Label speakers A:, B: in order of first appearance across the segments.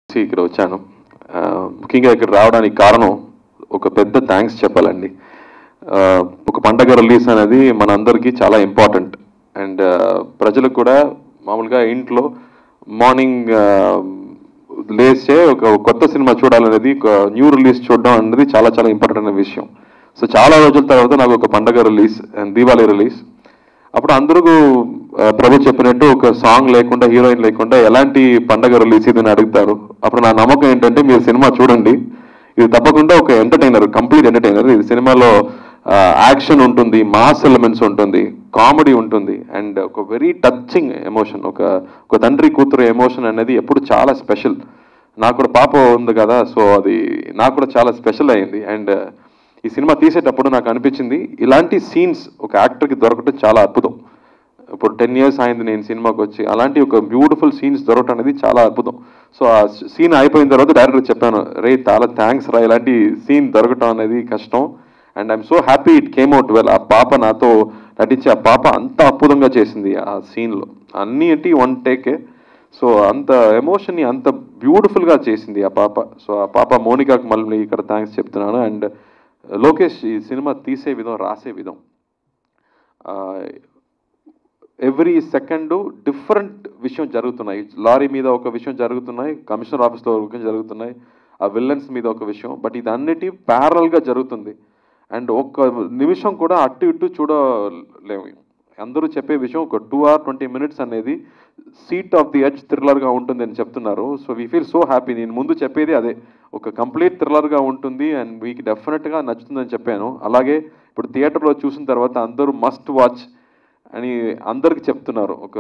A: చేసి ఇక్కడ వచ్చాను ఆ, ముఖ్యంగా ఇక్కడ రావడానికి కారణం ఒక పెద్ద థ్యాంక్స్ చెప్పాలండి ఆ, ఒక పండగ రిలీజ్ అనేది మనందరికీ చాలా ఇంపార్టెంట్ అండ్ ప్రజలకు కూడా మామూలుగా ఇంట్లో మార్నింగ్ లేస్తే ఒక కొత్త సినిమా చూడాలనేది ఒక న్యూ రిలీజ్ చూడడం అనేది చాలా చాలా ఇంపార్టెంట్ అనే విషయం సో చాలా రోజుల తర్వాత నాకు ఒక పండగ రిలీజ్ అండ్ దీపావళి రిలీజ్ అప్పుడు అందరూ ఆ, ప్రభు చెప్పినట్టు ఒక సాంగ్ లేకుండా హీరోయిన్ లేకుండా ఎలాంటి పండగ రిలీజ్ ఇది అని అడుగుతారు అప్పుడు నా నమ్మకం ఏంటంటే మీరు సినిమా చూడండి ఇది తప్పకుండా ఒక ఎంటర్టైనర్ కంప్లీట్ ఎంటర్టైనర్ ఇది సినిమాలో యాక్షన్ ఉంటుంది మాస్ ఎలిమెంట్స్ ఉంటుంది కామెడీ ఉంటుంది అండ్ ఒక వెరీ టచింగ్ ఎమోషన్ ఒక ఒక తండ్రి కూతురు ఎమోషన్ అనేది ఎప్పుడు చాలా స్పెషల్ నాకు కూడా పాప ఉంది కదా సో అది నాకు కూడా చాలా స్పెషల్ అయింది అండ్ ఈ సినిమా తీసేటప్పుడు నాకు అనిపించింది ఇలాంటి సీన్స్ ఒక యాక్టర్కి దొరకటం చాలా అద్భుతం ఇప్పుడు టెన్ ఇయర్స్ అయింది నేను సినిమాకి వచ్చి అలాంటి ఒక బ్యూటిఫుల్ సీన్స్ దొరకటం అనేది చాలా అద్భుతం సో ఆ సీన్ అయిపోయిన తర్వాత డైరెక్టర్ చెప్పాను రే చాలా థ్యాంక్స్ రా ఇలాంటి సీన్ దొరకటం అనేది కష్టం and I'm so happy it came out well ఆ పాప నాతో నటించి ఆ పాప అంత అద్భుతంగా చేసింది ఆ సీన్లో అన్నీ ఏంటి వన్ టేకే సో అంత ఎమోషన్ని అంత బ్యూటిఫుల్గా చేసింది ఆ పాప సో ఆ పాప మోనికాకి మళ్ళీ ఇక్కడ థ్యాంక్స్ చెప్తున్నాను అండ్ లోకేష్ ఈ సినిమా తీసే విధం రాసే విధం ఎవ్రీ సెకండ్ డిఫరెంట్ విషయం జరుగుతున్నాయి లారీ మీద ఒక విషయం జరుగుతున్నాయి కమిషనర్ ఆఫీస్లో ఒక విషయం జరుగుతున్నాయి ఆ విల్లన్స్ మీద ఒక విషయం బట్ ఇది అన్నిటి ప్యారల్గా జరుగుతుంది అండ్ ఒక్క నిమిషం కూడా అటు ఇటు చూడలేము అందరూ చెప్పే విషయం ఒక టూ ఆర్ ట్వంటీ మినిట్స్ అనేది సీట్ ఆఫ్ ది ఎడ్జ్ థ్రిల్లర్గా ఉంటుంది అని చెప్తున్నారు so we feel so happy నేను ముందు చెప్పేది అదే ఒక కంప్లీట్ థ్రిల్లర్గా ఉంటుంది అండ్ మీకు డెఫినెట్గా నచ్చుతుందని చెప్పాను అలాగే ఇప్పుడు థియేటర్లో చూసిన తర్వాత అందరూ మస్ట్ వాచ్ అని అందరికి చెప్తున్నారు ఒక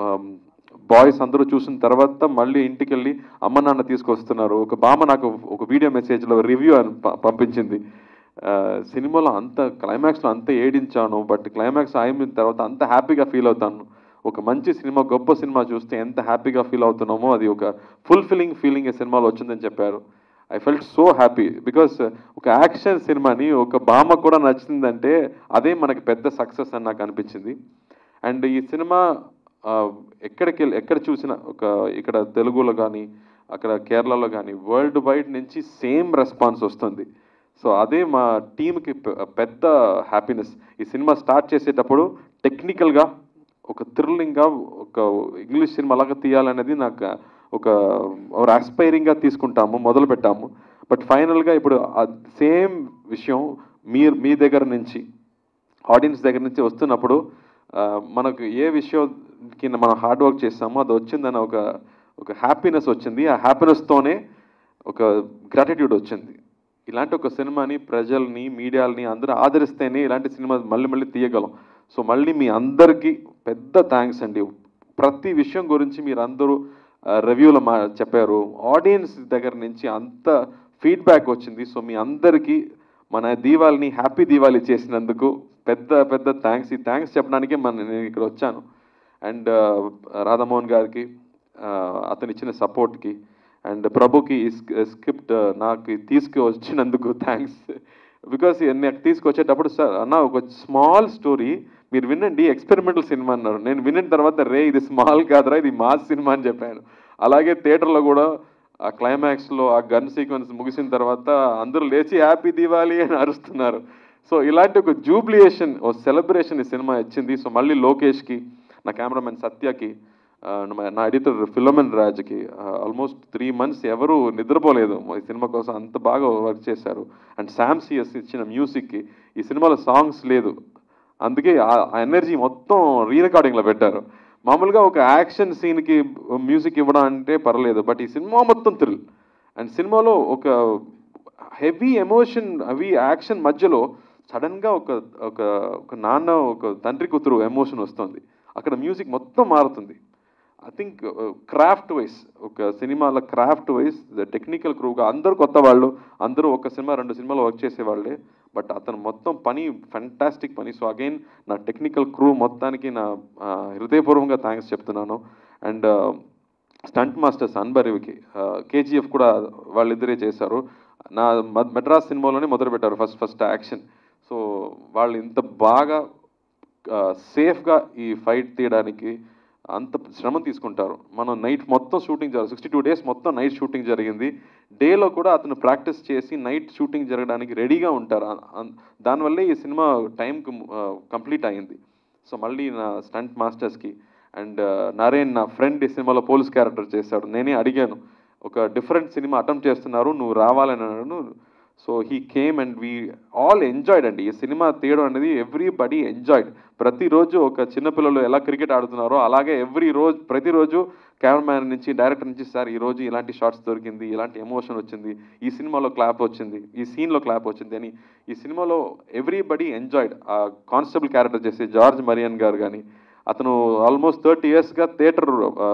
A: బాయ్స్ అందరూ చూసిన తర్వాత మళ్ళీ ఇంటికి వెళ్ళి అమ్మ నాన్న తీసుకొస్తున్నారు ఒక బామ్మ నాకు ఒక వీడియో మెసేజ్లో రివ్యూ అని ప- పంపించింది ఆ, సినిమాలో అంత క్లైమాక్స్లో అంత ఏడించాను బట్ క్లైమాక్స్ అయిన తర్వాత అంత హ్యాపీగా ఫీల్ అవుతాను ఒక మంచి సినిమా గొప్ప సినిమా చూస్తే ఎంత హ్యాపీగా ఫీల్ అవుతున్నామో అది ఒక ఫుల్ఫిల్లింగ్ ఫీలింగ్ ఈ సినిమాలో వచ్చిందని చెప్పారు I felt so happy because ఒక యాక్షన్ సినిమాని ఒక బామ్మ కూడా నచ్చిందంటే అదే మనకి పెద్ద సక్సెస్ అని నాకు అనిపించింది అండ్ ఈ సినిమా ఆ, ఎక్కడికి వెళ్ళి ఎక్కడ చూసినా ఒక ఇక్కడ తెలుగులో కానీ అక్కడ కేరళలో కానీ వరల్డ్ వైడ్ నుంచి సేమ్ రెస్పాన్స్ వస్తుంది సో అదే మా టీంకి పెద్ద హ్యాపీనెస్ ఈ సినిమా స్టార్ట్ చేసేటప్పుడు టెక్నికల్గా ఒక థ్రిల్లింగ్గా ఒక ఇంగ్లీష్ సినిమా లాగా తీయాలనేది నాకు ఒక ఒక ఆస్పైరింగ్గా తీసుకుంటాము మొదలు పెట్టాము బట్ ఫైనల్గా ఇప్పుడు సేమ్ విషయం మీ మీ దగ్గర నుంచి ఆడియన్స్ దగ్గర నుంచి వస్తున్నప్పుడు ఆ, మనకు ఏ విషయంకి మనం హార్డ్ వర్క్ చేస్తామో అది వచ్చిందని ఒక ఒక హ్యాపీనెస్ వచ్చింది ఆ హ్యాపీనెస్తోనే ఒక గ్రాటిట్యూడ్ వచ్చింది ఇలాంటి ఒక సినిమాని ప్రజల్ని మీడియాలని అందరూ ఆదరిస్తేనే ఇలాంటి సినిమా మళ్ళీ మళ్ళీ తీయగలం సో మళ్ళీ మీ అందరికీ పెద్ద థ్యాంక్స్ అండి ప్రతి విషయం గురించి మీరు అందరూ రివ్యూలో మా చెప్పారు ఆడియన్స్ దగ్గర నుంచి అంత ఫీడ్బ్యాక్ వచ్చింది సో మీ అందరికీ మన దీవాళిని హ్యాపీ దీవాళి చేసినందుకు పెద్ద పెద్ద థ్యాంక్స్ ఈ థ్యాంక్స్ చెప్పడానికే మన నేను ఇక్కడ వచ్చాను అండ్ రాధామోహన్ గారికి ఆ, అతను ఇచ్చిన సపోర్ట్కి అండ్ ప్రభుకి ఈ స్క్రిప్ట్ నాకు తీసుకువచ్చినందుకు థ్యాంక్స్ బికాస్ నాకు తీసుకొచ్చేటప్పుడు సార్ అన్న ఒక స్మాల్ స్టోరీ మీరు వినండి ఎక్స్పెరిమెంటల్ సినిమా అన్నారు నేను విన్న తర్వాత రే ఇది స్మాల్ కాదురా ఇది మాస్ సినిమా అని చెప్పాను అలాగే థియేటర్లో కూడా ఆ క్లైమాక్స్లో ఆ గన్ సీక్వెన్స్ ముగిసిన తర్వాత అందరూ లేచి హ్యాపీ దివాలి అని అరుస్తున్నారు సో ఇలాంటి ఒక జూబ్లియేషన్ ఓ సెలబ్రేషన్ ఈ సినిమా ఇచ్చింది సో మళ్ళీ లోకేష్కి నా కెమెరామెన్ సత్యకి ఆ, నా- నా ఎడిటర్ ఫిలోమెన్ రాజ్కి ఆల్మోస్ట్ త్రీ మంత్స్ ఎవరు నిద్రపోలేదు ఈ సినిమా కోసం అంత బాగా వర్క్ చేశారు అండ్ శామ్ సిఎస్ ఇచ్చిన మ్యూజిక్కి ఈ సినిమాలో సాంగ్స్ లేదు అందుకే ఆ ఎనర్జీ మొత్తం రీ రికార్డింగ్లో పెట్టారు మామూలుగా ఒక యాక్షన్ సీన్కి మ్యూజిక్ ఇవ్వడం అంటే పర్లేదు బట్ ఈ సినిమా మొత్తం థ్రిల్ అండ్ సినిమాలో ఒక హెవీ ఎమోషన్ హెవీ యాక్షన్ మధ్యలో సడన్గా ఒక ఒక ఒక నాన్న ఒక తండ్రి కూతురు ఎమోషన్ వస్తుంది అక్కడ మ్యూజిక్ మొత్తం మారుతుంది ఐ థింక్ క్రాఫ్ట్ వైస్ ఒక సినిమాల క్రాఫ్ట్ వైస్ టెక్నికల్ క్రూగా అందరూ కొత్త వాళ్ళు అందరూ ఒక సినిమా రెండు సినిమాలు వర్క్ చేసేవాళ్ళే బట్ అతను మొత్తం పని ఫెంటాస్టిక్ పని సో అగైన్ నా టెక్నికల్ క్రూ మొత్తానికి నా ఆ, హృదయపూర్వకంగా థ్యాంక్స్ చెప్తున్నాను అండ్ స్టంట్ మాస్టర్స్ అన్బరివికి కేజీఎఫ్ కూడా వాళ్ళిద్దరే చేశారు నా మద్- మెడ్రాస్ సినిమాలోనే మొదలుపెట్టారు ఫస్ట్ ఫస్ట్ యాక్షన్ సో వాళ్ళు ఇంత బాగా సేఫ్గా ఈ ఫైట్ తీయడానికి అంత శ్రమ తీసుకుంటారు మనం నైట్ మొత్తం షూటింగ్ జరగదు సిక్స్టీ టూ డేస్ మొత్తం నైట్ షూటింగ్ జరిగింది డేలో కూడా అతను ప్రాక్టీస్ చేసి నైట్ షూటింగ్ జరగడానికి రెడీగా ఉంటారు అ- అన్- దానివల్లే ఈ సినిమా టైంకి కంప్లీట్ అయింది సో మళ్ళీ నా స్టంట్ మాస్టర్స్కి అండ్ నరేన్ నా ఫ్రెండ్ ఈ సినిమాలో పోలీస్ క్యారెక్టర్ చేశాడు నేనే అడిగాను ఒక డిఫరెంట్ సినిమా అటెంప్ట్ చేస్తున్నారు నువ్వు రావాలని అన్నాను so he came and we all enjoyed అండి ఈ సినిమా తీయడం అనేది ఎవ్రీబడి ఎంజాయ్డ్ ప్రతిరోజు ఒక చిన్నపిల్లలు ఎలా క్రికెట్ ఆడుతున్నారో అలాగే ఎవ్రీ రోజు ప్రతిరోజు కెమెరామ్యాన్ నుంచి డైరెక్టర్ నుంచి సార్ ఈ రోజు ఇలాంటి షార్ట్స్ దొరికింది ఇలాంటి ఎమోషన్ వచ్చింది ఈ సినిమాలో క్లాప్ వచ్చింది ఈ సీన్లో క్లాప్ వచ్చింది అని ఈ సినిమాలో ఎవ్రీబడి ఎంజాయ్డ్ ఆ కానిస్టేబుల్ క్యారెక్టర్ చేసే జార్జ్ మరియన్ గారు కానీ అతను ఆల్మోస్ట్ థర్టీ ఇయర్స్గా థియేటర్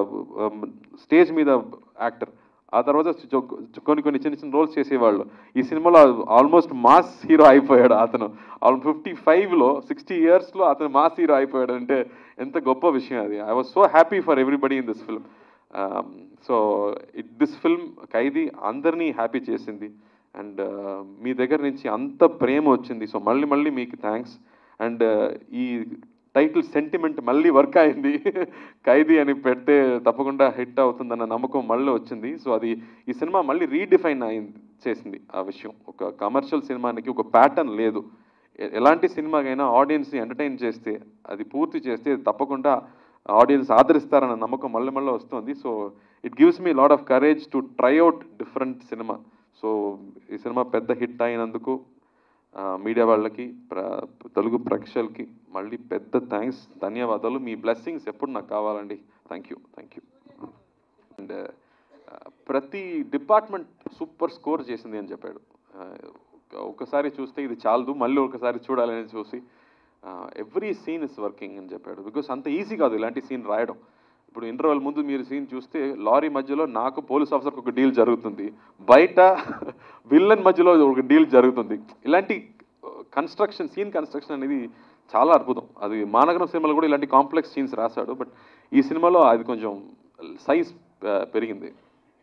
A: స్టేజ్ మీద యాక్టర్ ఆ తర్వాత చొ- చొ- కొన్ని కొన్ని చిన్న చిన్న రోల్స్ చేసేవాళ్ళు ఈ సినిమాలో ఆల్మోస్ట్ మాస్ హీరో అయిపోయాడు అతను ఆల్ ఫిఫ్టీ ఫైవ్లో సిక్స్టీ ఇయర్స్లో అతను మాస్ హీరో అయిపోయాడు అంటే ఎంత గొప్ప విషయం అది I was so happy for everybody in this film so it this film Khaidi అందరినీ హ్యాపీ చేసింది అండ్ మీ దగ్గర నుంచి అంత ప్రేమ వచ్చింది సో మళ్ళీ మళ్ళీ మీకు థ్యాంక్స్ అండ్ ఈ టైటిల్ సెంటిమెంట్ మళ్ళీ వర్క్ అయింది ఖైదీ అని పెడితే తప్పకుండా హిట్ అవుతుందన్న నమ్మకం మళ్ళీ వచ్చింది సో అది ఈ సినిమా మళ్ళీ రీడిఫైన్ అయింది చేసింది ఆ విషయం ఒక కమర్షియల్ సినిమానికి ఒక ప్యాటర్న్ లేదు ఎ- ఎలాంటి సినిమాకైనా ఆడియన్స్ని ఎంటర్టైన్ చేస్తే అది పూర్తి చేస్తే తప్పకుండా ఆడియన్స్ ఆదరిస్తారన్న నమ్మకం మళ్ళీ మళ్ళీ వస్తుంది so it gives me lot of courage to try out different సినిమా సో ఈ సినిమా పెద్ద హిట్ అయినందుకు ఆ, మీడియా వాళ్ళకి ప్ర తెలుగు ప్రేక్షకులకి మళ్ళీ పెద్ద థ్యాంక్స్ ధన్యవాదాలు మీ బ్లెస్సింగ్స్ ఎప్పుడు నాకు కావాలండి thank you thank you and ప్రతి డిపార్ట్మెంట్ సూపర్ స్కోర్ చేసింది అని చెప్పాడు ఆ, ఒక- ఒకసారి చూస్తే ఇది చాలదు మళ్ళీ ఒకసారి చూడాలని చూసి ఎవ్రీ సీన్ ఇస్ వర్కింగ్ అని చెప్పాడు బికాస్ అంత ఈజీ కాదు ఇలాంటి సీన్ రాయడం ఇప్పుడు ఇంటర్వెల్ ముందు మీరు సీన్ చూస్తే లారీ మధ్యలో నాకు పోలీస్ ఆఫీసర్కి ఒక డీల్ జరుగుతుంది బయట విల్లన్ మధ్యలో ఒక డీల్ జరుగుతుంది ఇలాంటి కన్స్ట్రక్షన్ సీన్ కన్స్ట్రక్షన్ అనేది చాలా అద్భుతం అది మానగరం సినిమాలో కూడా ఇలాంటి కాంప్లెక్స్ సీన్స్ రాశాడు బట్ ఈ సినిమాలో అది కొంచెం సైజ్ పెరిగింది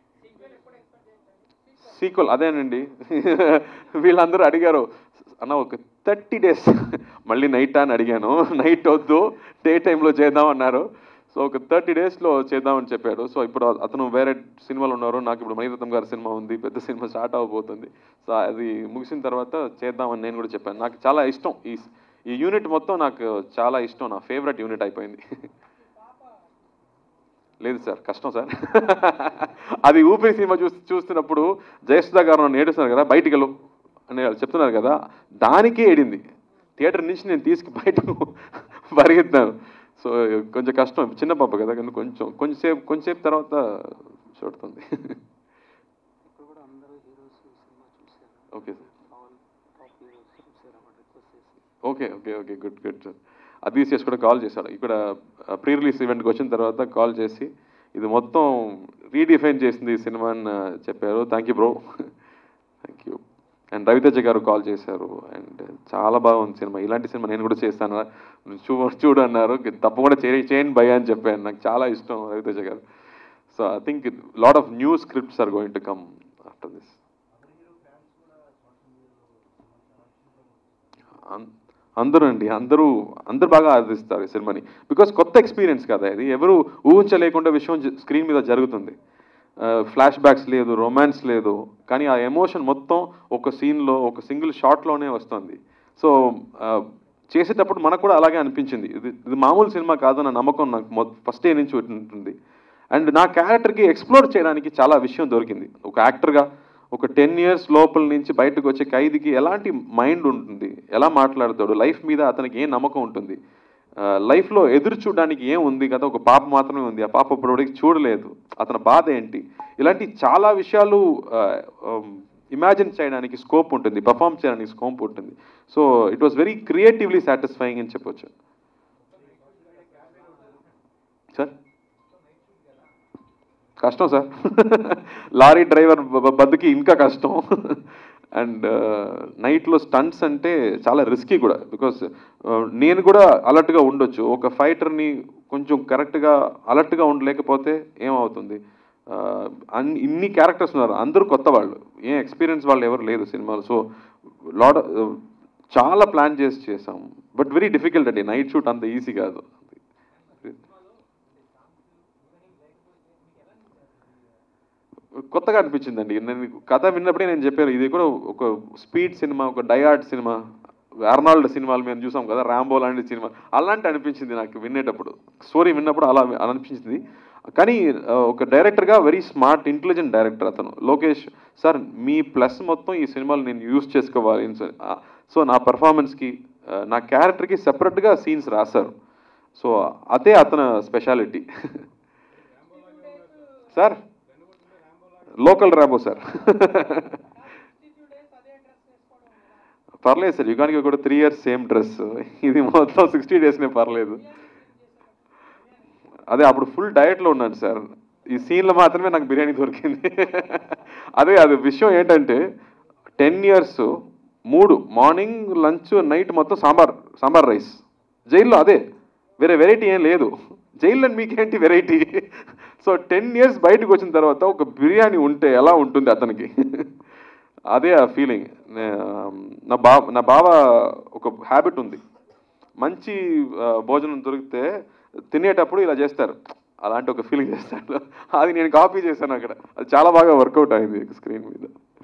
A: సీక్వల్ అదేనండి వీళ్ళందరూ అడిగారు అన్న ఒక థర్టీ డేస్ మళ్ళీ నైట్ అని అడిగాను నైట్ వద్దు డే టైంలో చేద్దాం అన్నారు సో ఒక థర్టీ డేస్లో చేద్దామని చెప్పాడు సో ఇప్పుడు అతను వేరే సినిమాలు ఉన్నారు నాకు ఇప్పుడు మణిరత్నం గారి సినిమా ఉంది పెద్ద సినిమా స్టార్ట్ అవ్వబోతుంది సో అది ముగిసిన తర్వాత చేద్దామని నేను కూడా చెప్పాను నాకు చాలా ఇష్టం ఈ ఈ యూనిట్ మొత్తం నాకు చాలా ఇష్టం నా ఫేవరెట్ యూనిట్ అయిపోయింది లేదు సార్ కష్టం సార్ అది ఊపిరి సినిమా చూ చూస్తున్నప్పుడు జయసుధా గారు నన్ను ఏడుస్తున్నారు కదా బయటికి వెళ్ళు అని వాళ్ళు చెప్తున్నారు కదా దానికే ఏడింది థియేటర్ నుంచి నేను తీసుకు బయటకు పరిగెత్తాను సో కొంచెం కష్టం చిన్న పాప కదా కానీ కొంచెం కొంచెంసేపు కొంచెంసేపు తర్వాత చూడుతుంది
B: ఇప్పుడు కూడా అందరూ హీరోస్ సినిమా చూశారు
A: okay sir
B: all top heroes చూశారన్నమాట రిక్వెస్ట్ చేసి
A: okay okay okay good good sir అది చేసి కూడా కాల్ చేశాడు ఇక్కడ ప్రీ రిలీజ్ ఈవెంట్కి వచ్చిన తర్వాత కాల్ చేసి ఇది మొత్తం రీడిఫైన్ చేసింది ఈ సినిమా అని చెప్పారు thank you bro thank you and Raviteja గారు కాల్ చేశారు అండ్ చాలా బాగుంది సినిమా ఇలాంటి సినిమా నేను కూడా చేస్తాను చూ చూడు అన్నారు తప్పకుండా చే చేయండి భయ అని చెప్పాను నాకు చాలా ఇష్టం రవితేజ గారు so I think lot of new scripts are going to come after this అం- అందరూ అండి అందరూ అందరూ బాగా ఆదరిస్తారు ఈ సినిమాని బికాస్ కొత్త ఎక్స్పీరియన్స్ కదా ఇది ఎవరు ఊహించలేకుండా విషయం స్క్రీన్ మీద జరుగుతుంది ఫ్లాష్ బ్యాక్స్ లేదు రొమాన్స్ లేదు కానీ ఆ ఎమోషన్ మొత్తం ఒక సీన్లో ఒక సింగిల్ షాట్లోనే వస్తుంది సో చేసేటప్పుడు మనకు కూడా అలాగే అనిపించింది ఇది ఇది మామూలు సినిమా కాదన్న నమ్మకం నాకు ఫస్ట్ డే నుంచి ఉంటుంది అండ్ నా క్యారెక్టర్కి ఎక్స్ప్లోర్ చేయడానికి చాలా విషయం దొరికింది ఒక యాక్టర్గా ఒక టెన్ ఇయర్స్ లోపల నుంచి బయటకు వచ్చే ఖైదీకి ఎలాంటి మైండ్ ఉంటుంది ఎలా మాట్లాడతాడు లైఫ్ మీద అతనికి ఏం నమ్మకం ఉంటుంది లైఫ్లో ఎదురు చూడడానికి ఏం ఉంది కదా ఒక పాప మాత్రమే ఉంది ఆ పాప ఇప్పటివరకు చూడలేదు అతని బాధ ఏంటి ఇలాంటి చాలా విషయాలు ఇమాజిన్ చేయడానికి స్కోప్ ఉంటుంది పర్ఫామ్ చేయడానికి స్కోప్ ఉంటుంది so it was very creatively satisfying అని చెప్పొచ్చు సార్ కష్టం సార్ లారీ డ్రైవర్ బ- బతుకి ఇంకా కష్టం అండ్ నైట్లో స్టంట్స్ అంటే చాలా రిస్కీ కూడా బికాస్ నేను కూడా అలర్ట్గా ఉండొచ్చు ఒక ఫైటర్ని కొంచెం కరెక్ట్గా అలర్ట్గా ఉండలేకపోతే ఏమవుతుంది Uh, అన్ని ఇన్ని క్యారెక్టర్స్ ఉన్నారు అందరూ కొత్త వాళ్ళు ఏం ఎక్స్పీరియన్స్ వాళ్ళు ఎవరు లేదు సినిమాలో సో లాడ్ చాలా ప్లాన్ చేసి చేసాం బట్ వెరీ డిఫికల్ట్ అండి నైట్ షూట్ అంత ఈజీ కాదు కొత్తగా అనిపించిందండి నేను కథ విన్నప్పుడే నేను చెప్పాను ఇది కూడా ఒక స్పీడ్ సినిమా ఒక డయాడ్ సినిమా అర్నాల్డ్ సినిమాలు మేము చూసాం కదా రాంబో లాంటి సినిమా అలాంటి అనిపించింది నాకు వినేటప్పుడు స్టోరీ విన్నప్పుడు అలా అనిపించింది కానీ ఆ, ఒక డైరెక్టర్గా వెరీ స్మార్ట్ ఇంటెలిజెంట్ డైరెక్టర్ అతను లోకేష్ సార్ మీ ప్లస్ మొత్తం ఈ సినిమాలు నేను యూజ్ చేసుకోవాలి సో నా పర్ఫార్మెన్స్కి నా క్యారెక్టర్కి సెపరేట్గా సీన్స్ రాశారు సో అదే అతని speciality sir local Rambo sir పర్లేదు సార్ యుగానికి కూడా త్రీ ఇయర్స్ సేమ్ డ్రెస్ ఇది మొత్తం సిక్స్టీ డేస్నే పర్లేదు అదే అప్పుడు ఫుల్ డయట్లో ఉన్నాను సార్ ఈ సీన్లో మాత్రమే నాకు బిర్యానీ దొరికింది అదే అది విషయం ఏంటంటే టెన్ ఇయర్స్ మూడు మార్నింగ్ లంచ్ నైట్ మొత్తం సాంబార్ సాంబార్ రైస్ జైల్లో అదే వేరే వెరైటీ ఏం లేదు జైల్లో మీకేంటి వెరైటీ సో టెన్ ఇయర్స్ బయటకు వచ్చిన తర్వాత ఒక బిర్యానీ ఉంటే ఎలా ఉంటుంది అతనికి అదే ఆ ఫీలింగ్ నా బా నా బావ ఒక హ్యాబిట్ ఉంది మంచి ఆ, భోజనం దొరికితే తినేటప్పుడు ఇలా చేస్తారు అలాంటి ఒక ఫీలింగ్ చేస్తాడు అది నేను కాపీ చేశాను అక్కడ అది చాలా బాగా వర్కౌట్ అయింది స్క్రీన్ మీద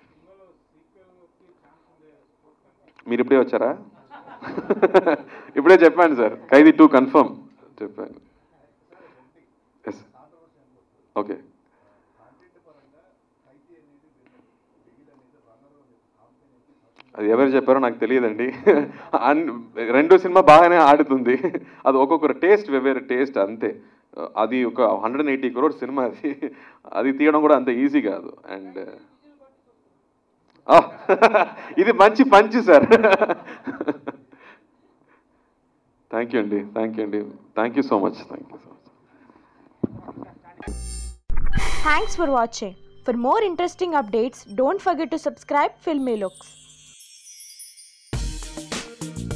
A: మీరు ఇప్పుడే వచ్చారా ఇప్పుడే చెప్పాను సార్ ఖైదీ టూ కన్ఫర్మ్ చెప్పాను ఎస్ ఓకే అది ఎవరు చెప్పారో నాకు తెలియదండి అన్- రెండో సినిమా బాగానే ఆడుతుంది అది ఒక్కొక్కరు టేస్ట్ వెవ్వేరు టేస్ట్ అంతే అది ఒక హండ్రెడ్ ఎయిటీ క్రోర్ సినిమా అది అది తీయడం కూడా అంత ఈజీ కాదు అండ్ ఇది మంచి పంచి సార్ థ్యాంక్ యూ అండి థ్యాంక్ యూ అండి thank you so much thank you so much
C: Thanks for watching. For more interesting updates, don't forget to subscribe Filmy Looks.